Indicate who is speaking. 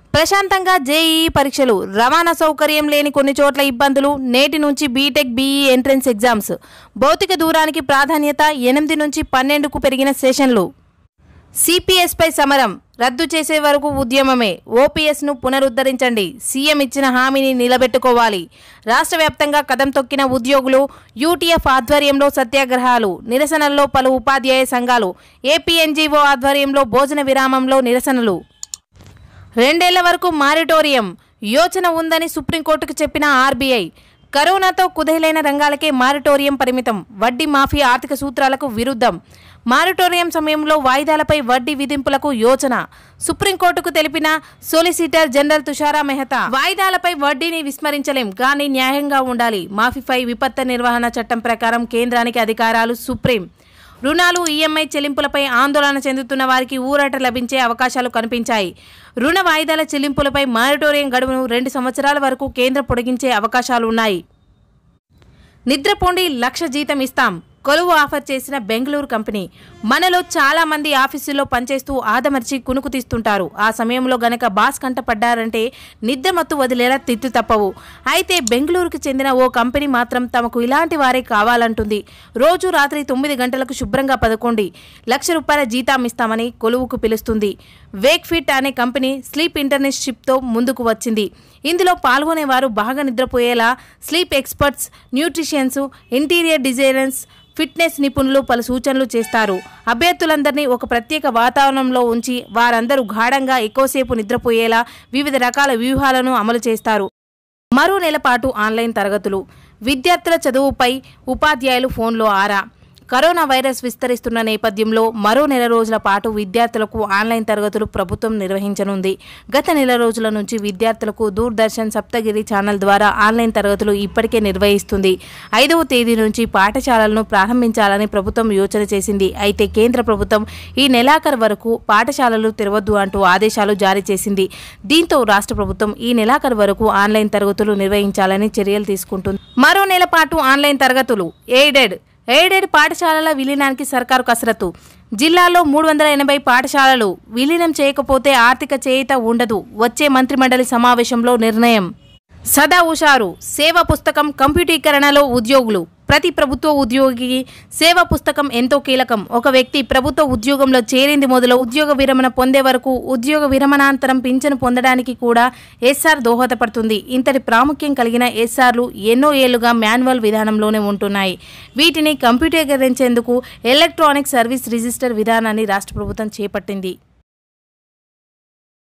Speaker 1: ప్రశాంతంగా జేఈఈ పరీక్షలు రవాణా సౌకర్యం లేని కొన్ని చోట్ల ఇబ్బందులు నేటి నుంచి బీటెక్ బీఈ ఎంట్రన్స్ ఎగ్జామ్స్ భౌతిక దూరానికి ప్రాధాన్యత ఎనిమిది నుంచి పన్నెండుకు పెరిగిన సెషన్లు సిపిఎస్పై సమరం రద్దు చేసే వరకు ఉద్యమమే ఓపీఎస్ను పునరుద్ధరించండి సీఎం ఇచ్చిన హామీని నిలబెట్టుకోవాలి రాష్ట్ర వ్యాప్తంగా కదం తొక్కిన ఉద్యోగులు యూటీఎఫ్ ఆధ్వర్యంలో సత్యాగ్రహాలు నిరసనల్లో పలు ఉపాధ్యాయ సంఘాలు ఏపీఎన్జీఓ ఆధ్వర్యంలో భోజన విరామంలో నిరసనలు రెండేళ్ల వరకు మారిటోరియం యోచన ఉందని సుప్రీంకోర్టుకు చెప్పిన ఆర్బీఐ కరోనాతో కుదేలైన రంగాలకే మారిటోరియం పరిమితం వడ్డీ మాఫీ ఆర్థిక సూత్రాలకు విరుద్ధం మారిటోరియం సమయంలో వాయిదాలపై వడ్డీ విధింపులకు యోచన సుప్రీంకోర్టుకు తెలిపిన సొలిసిటర్ జనరల్ తుషారా మెహతా వాయిదాలపై వడ్డీని విస్మరించలేం కానీ న్యాయంగా ఉండాలి మాఫీపై విపత్తు నిర్వహణ చట్టం ప్రకారం కేంద్రానికి అధికారాలు సుప్రీం రుణాలు ఈఎంఐ చెల్లింపులపై ఆందోళన చెందుతున్న వారికి ఊరట లభించే అవకాశాలు కనిపించాయి రుణ వాయిదాల చెల్లింపులపై మారిటోరియం గడువును రెండు సంవత్సరాల వరకు కేంద్రం పొడిగించే అవకాశాలున్నాయి నిద్రపోండి లక్ష జీతం ఇస్తాం కొలువు ఆఫర్ చేసిన బెంగళూరు కంపెనీ మనలో చాలా మంది ఆఫీసుల్లో పనిచేస్తూ ఆదమర్చి కునుకు తీస్తుంటారు ఆ సమయంలో గనక బాస్ కంట పడ్డారంటే నిద్ర మత్తు వదిలేలా తిట్టు తప్పవు అయితే బెంగళూరుకు చెందిన ఓ కంపెనీ మాత్రం తమకు ఇలాంటి వారే కావాలంటుంది రోజు రాత్రి తొమ్మిది గంటలకు శుభ్రంగా పదకొండి లక్ష రూపాయల జీతం ఇస్తామని కొలువుకు పిలుస్తుంది వేక్ ఫిట్ అనే కంపెనీ స్లీప్ ఇంటర్న్షిప్తో ముందుకు వచ్చింది ఇందులో పాల్గొనేవారు బాగా నిద్రపోయేలా sleep experts nutritionists interior designers fitness నిపుణులు పలు సూచనలు చేస్తారు అభ్యర్థులందరినీ ఒక ప్రత్యేక వాతావరణంలో ఉంచి వారందరూ గాఢంగా ఎక్కువసేపు నిద్రపోయేలా వివిధ రకాల వ్యూహాలను అమలు చేస్తారు మరో నెల పాటు ఆన్లైన్ తరగతులు విద్యార్థుల చదువుపై ఉపాధ్యాయులు ఫోన్లో ఆరా కరోనా వైరస్ విస్తరిస్తున్న నేపథ్యంలో మరో నెల రోజుల పాటు విద్యార్థులకు ఆన్లైన్ తరగతులు ప్రభుత్వం నిర్వహించనుంది గత నెల రోజుల నుంచి విద్యార్థులకు దూరదర్శన్ సప్తగిరి ఛానల్ ద్వారా ఆన్లైన్ తరగతులు ఇప్పటికే నిర్వహిస్తుంది ఐదవ తేదీ నుంచి పాఠశాలలను ప్రారంభించాలని ప్రభుత్వం యోచన చేసింది అయితే కేంద్ర ప్రభుత్వం ఈ నెలాఖరు వరకు పాఠశాలలు తెరవద్దు అంటూ ఆదేశాలు జారీ చేసింది దీంతో రాష్ట్ర ప్రభుత్వం ఈ నెలాఖరు వరకు ఆన్లైన్ తరగతులు నిర్వహించాలని చర్యలు తీసుకుంటుంది మరో నెల పాటు ఆన్లైన్ తరగతులు ఎయిడెడ్ ఎయిడెడ్ పాఠశాలల విలీనానికి సర్కారు కసరత్తు జిల్లాలో మూడు వందల ఎనభై పాఠశాలలు విలీనం చేయకపోతే ఆర్థిక చేయిత ఉండదు వచ్చే మంత్రిమండలి సమావేశంలో నిర్ణయం సదా ఉషారు సేవా పుస్తకం కంప్యూటీకరణలో ఉద్యోగులు ప్రతి ప్రభుత్వ ఉద్యోగికి సేవా పుస్తకం ఎంతో కీలకం ఒక వ్యక్తి ప్రభుత్వ ఉద్యోగంలో చేరింది మొదలు ఉద్యోగ విరమణ పొందే వరకు ఉద్యోగ విరమణాంతరం పింఛను పొందడానికి కూడా ఎస్ఆర్ దోహదపడుతుంది ఇంతటి ప్రాముఖ్యం కలిగిన ఎస్ఆర్లు ఎన్నో ఏళ్లుగా మాన్యువల్ విధానంలోనే ఉంటున్నాయి వీటిని కంప్యూటీకరించేందుకు ఎలక్ట్రానిక్ సర్వీస్ రిజిస్టర్ విధానాన్ని రాష్ట్ర ప్రభుత్వం చేపట్టింది